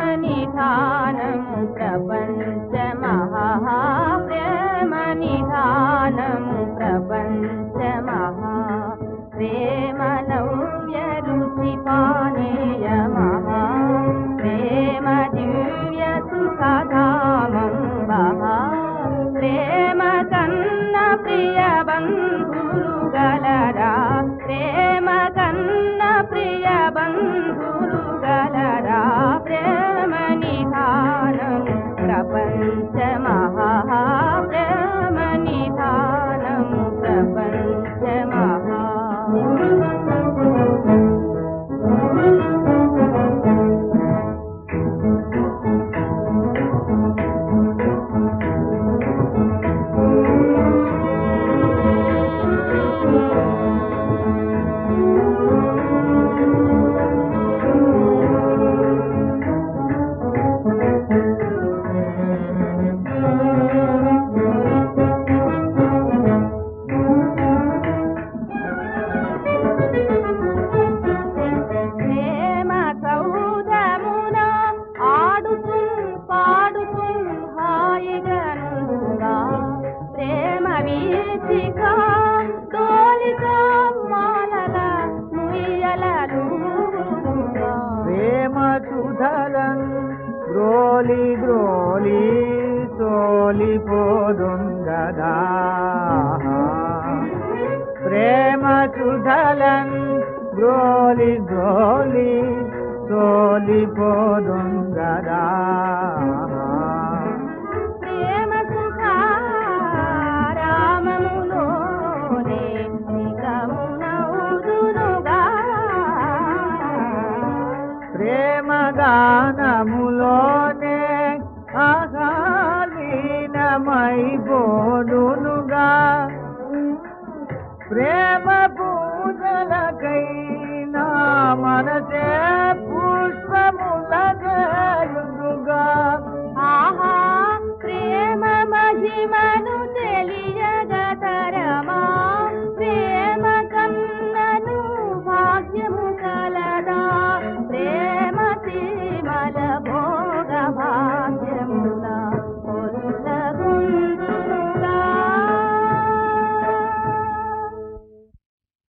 నిధానము ప్రపంచ మహా ప్రేమ నిధానము ప్రపంచ మహా ప్రేమ నవ్య రుచి పానీయ మహా ప్రేమ దివ్య సుఖధామం మహా ప్రేమ కన్న ప్రియ బంధులు గలరా ప్రేమ కన్న ప్రియ బంధులు గలరా ప్రేమ నిధానం ప్రపంచ మహా ప్రేమ నిధానం ప్రపంచ మహా ప్రేమ సౌధమున ఆడుతూ పాడుతూ హాయిగనుగా ప్రేమ వీచిక డోలితో మాలల ముయ్యలలుగా ప్రేమ సుధలన్ గ్రోలి గ్రోలి సోలిపోదుంగదా ప్రేమ సుధలన్ గ్రోలి గ్రోలి సోలిపోదుంగదా ప్రేమ సుఖారామములోనే నిగమునౌదునుగా ప్రేమ గానములోనే ఆహాలీనమైపోదునుగా ప్రేమ పూజలకై నా మనసే